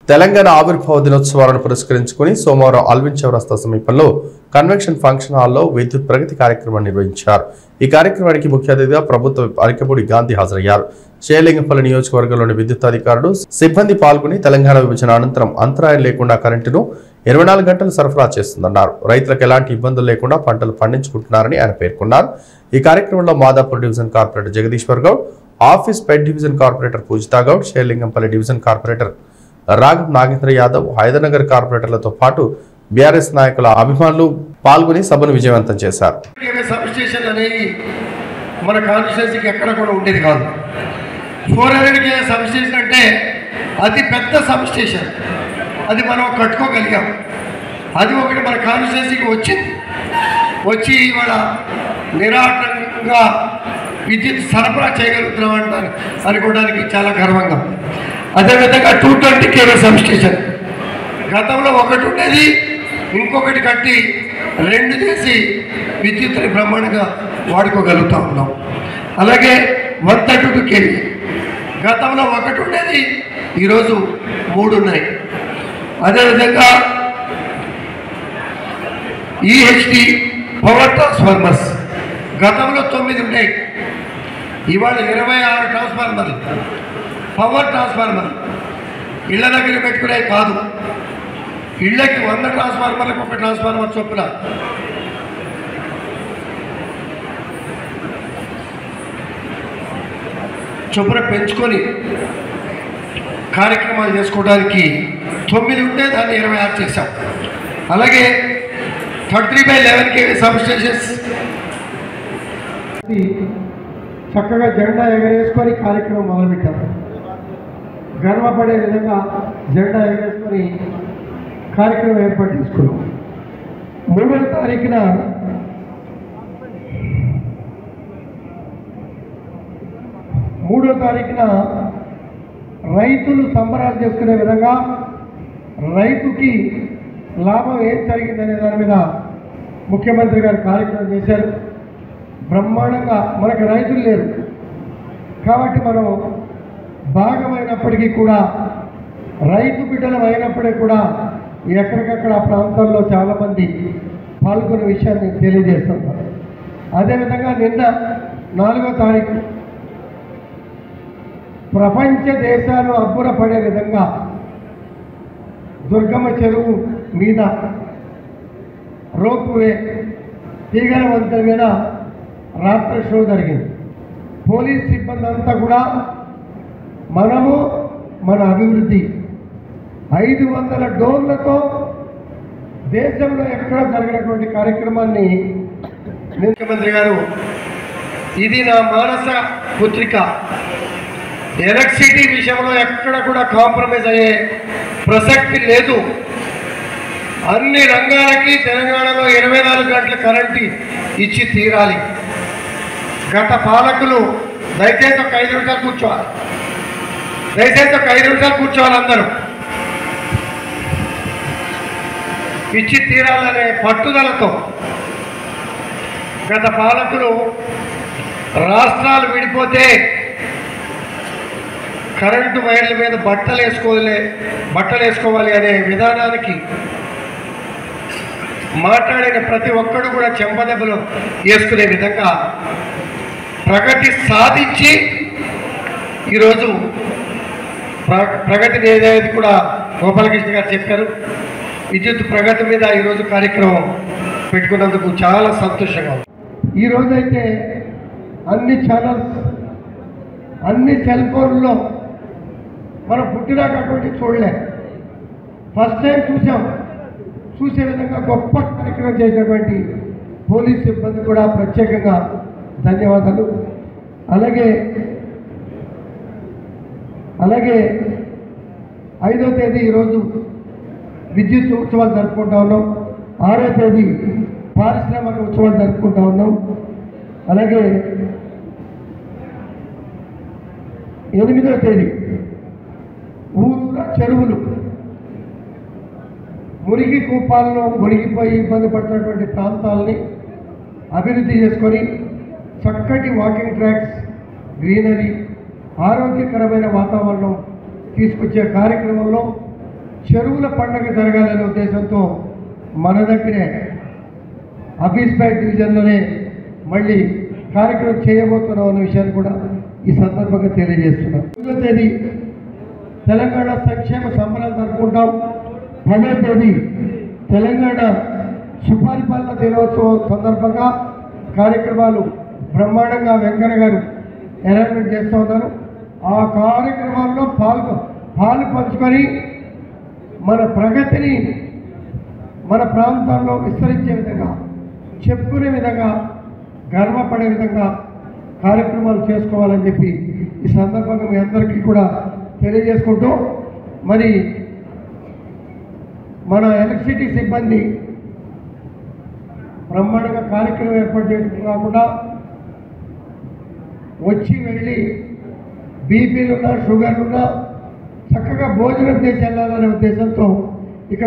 తెలంగాణ ఆవిర్భావ దినోత్సవాలను పురస్కరించుకుని సోమవారం అల్విన్ చౌరస్తా సమీపంలో కన్వెన్షన్ ఫంక్షన్ హాల్లో విద్యుత్ ప్రగతి కార్యక్రమాన్ని నిర్వహించారు ఈ కార్యక్రమానికి ముఖ్య అతిథిగా ప్రభుత్వ అరికపూడి గాంధీ హాజరయ్యారు చేలింగపల్లి నియోజకవర్గంలోని విద్యుత్ అధికారులు సిబ్బంది పాల్గొని తెలంగాణ విభజన అనంతరం అంతరాయం లేకుండా కరెంటును ఇరవై నాలుగు గంటలు సరఫరా చేస్తుందన్నారు రైతులకు ఎలాంటి ఇబ్బందులు లేకుండా పంటలు పండించుకుంటున్నారని ఆయన పేర్కొన్నారు ఈ కార్యక్రమంలో Madhapur division corporator Jagadishwar Goud office పెడ్ division corporator Poojitha Goud Sherlingampally division corporator Raghav Nagendra Yadav Hydernagar కార్పొరేటర్లతో పాటు బీఆర్ఎస్ నాయకుల అభిమానులు పాల్గొని సభను విజయవంతం చేశారు కేవీ సబ్ స్టేషన్ అనేది మన కాన్స్టిట్యున్సీకి ఎక్కడ కూడా ఉండేది కాదు four hundred KV sub substation అంటే అతి పెద్ద సబ్ స్టేషన్ అది మనం కట్టుకోగలిగాం అది ఒకటి మన కాన్స్టిట్యున్సీకి వచ్చింది వచ్చి ఇవాళ నిరాటంకంగా విద్యుత్ సరఫరా చేయగలుగుతున్నాం అంటారు అనుకోవడానికి చాలా గర్వంగా ఉంది. అదేవిధంగా two twenty KV sub station గతంలో ఒకటి ఉండేది ఇంకొకటి కట్టి రెండు చేసి విద్యుత్తుని బ్రహ్మాండంగా వాడుకోగలుగుతా ఉన్నాం అలాగే వన్ థర్టీ టూ కేవీ గతంలో ఒకటి ఉండేది ఈరోజు మూడు ఉన్నాయి అదేవిధంగా ఈహెచ్డి పవర్ ట్రాన్స్ఫార్మర్స్ గతంలో తొమ్మిది ఉన్నాయి ఇవాళ ఇరవై ఆరు ట్రాన్స్ఫార్మర్లు పవర్ ట్రాన్స్ఫార్మర్ ఇళ్ళ దగ్గర పెట్టుకునే కాదు ఇళ్ళకి వంద ట్రాన్స్ఫార్మర్లకు ఒక ట్రాన్స్ఫార్మర్ చొప్పున చొప్పున పెంచుకొని కార్యక్రమాలు చేసుకోవడానికి తొమ్మిది ఉంటే దాన్ని ఇరవై ఆరు చేశాం అలాగే thirty by eleven KV sub stations చక్కగా జెండా ఎగరేసుకొని కార్యక్రమం మొదలుపెట్టాం గర్వపడే విధంగా జెండా ఎగరేసుకొని కార్యక్రమం ఏర్పాటు చేసుకున్నాం మూడవ తారీఖున మూడో తారీఖున రైతులు సంబరాలు చేసుకునే విధంగా రైతుకి లాభం ఏం జరిగిందనే దాని మీద ముఖ్యమంత్రి గారు కార్యక్రమం చేశారు బ్రహ్మాండంగా మనకు రైతులు లేరు కాబట్టి మనం భాగమైనప్పటికీ కూడా రైతు బిడ్డలం అయినప్పటికీ కూడా ఎక్కడికక్కడ ఆ ప్రాంతాల్లో చాలామంది పాల్గొనే విషయాన్ని తెలియజేస్తున్నారు అదేవిధంగా నిన్న నాలుగో తారీఖు ప్రపంచ దేశాలు అబ్బురపడే విధంగా దుర్గమ్మ చెరువు మీద రోప్ వే తీగల వంతెన మీద రాత్రి షో జరిగింది పోలీస్ సిబ్బంది అంతా కూడా మనము మన అభివృద్ధి ఐదు వందల డోర్లతో దేశంలో ఎక్కడ జరిగినటువంటి కార్యక్రమాన్ని ముఖ్యమంత్రి గారు ఇది నా మానస పుత్రిక ఎలక్ట్రిసిటీ విషయంలో ఎక్కడ కూడా కాంప్రమైజ్ అయ్యే ప్రసక్తి లేదు అన్ని రంగాలకి తెలంగాణలో ఇరవై నాలుగు గంటల కరెంటు ఇచ్చి తీరాలి గత పాలకులు దయచేసి ఒక ఐదు నిమిషాలు కూర్చోవాలి దయచేసి ఒక ఐదు నిమిషాలు కూర్చోవాలి అందరూ ఇచ్చి తీరాలనే పట్టుదలతో గత పాలకులు రాష్ట్రాలు విడిపోతే కరెంటు వైర్ల మీద బట్టలు వేసుకోలే బట్టలు వేసుకోవాలి అనే విధానానికి మాట్లాడిన ప్రతి ఒక్కడు కూడా చెంపదెబ్బలు వేసుకునే విధంగా ప్రగతి సాధించి ఈరోజు ప్ర ప్రగతి ఏదైతే కూడా గోపాలకృష్ణ గారు చెప్పారు విద్యుత్ ప్రగతి మీద ఈరోజు కార్యక్రమం పెట్టుకున్నందుకు చాలా సంతోషంగా ఉంది ఈరోజైతే అన్ని ఛానల్స్ అన్ని సెల్ ఫోన్లో మనం పుట్టినాక అటువంటి చూడలే ఫస్ట్ టైం చూసాం చూసే విధంగా గొప్ప కార్యక్రమం చేసినటువంటి పోలీస్ సిబ్బంది కూడా ప్రత్యేకంగా ధన్యవాదాలు అలాగే అలాగే ఐదో తేదీ ఈరోజు విద్యుత్ ఉత్సవాలు జరుపుకుంటా ఉన్నాం ఆరో తేదీ పారిశ్రామిక ఉత్సవాలు జరుపుకుంటా ఉన్నాం అలాగే ఎనిమిదో తేదీ ఊరూర చెరువులు మురిగి కూపాల్లో మునిగిపోయి ఇబ్బంది పడుతున్నటువంటి ప్రాంతాలని అభివృద్ధి చేసుకొని చక్కటి వాకింగ్ ట్రాక్స్ గ్రీనరీ ఆరోగ్యకరమైన వాతావరణం తీసుకొచ్చే కార్యక్రమంలో చెరువుల పండగ జరగాలనే ఉద్దేశంతో మన దగ్గరే అబీస్పేట్ డివిజన్లోనే మళ్ళీ కార్యక్రమం చేయబోతున్నాం అనే విషయాన్ని కూడా ఈ సందర్భంగా తెలియజేస్తున్నాం తొమ్మిదో తేదీ తెలంగాణ సంక్షేమ సంబరాలు జరుపుకుంటాం పదో తేదీ తెలంగాణ సుపరిపాలన దినోత్సవం సందర్భంగా కార్యక్రమాలు బ్రహ్మాండంగా వెంకన్న గారు అనౌన్స్మెంట్ చేస్తూ ఉన్నారు ఆ కార్యక్రమాల్లో పాల్గొ పాలు పంచుకొని మన ప్రగతిని మన ప్రాంతాల్లో విస్తరించే విధంగా చెప్పుకునే విధంగా గర్వపడే విధంగా కార్యక్రమాలు చేసుకోవాలని చెప్పి ఈ సందర్భంగా మీ అందరికీ కూడా తెలియజేసుకుంటూ మరి మన ఎలక్ట్రిసిటీ సిబ్బంది బ్రహ్మాండంగా కార్యక్రమం ఏర్పాటు చేయడం కాకుండా వచ్చి వెళ్ళి బీపీలున్నా షుగర్లున్నా చక్కగా భోజనం చేసి వెళ్ళాలనే ఉద్దేశంతో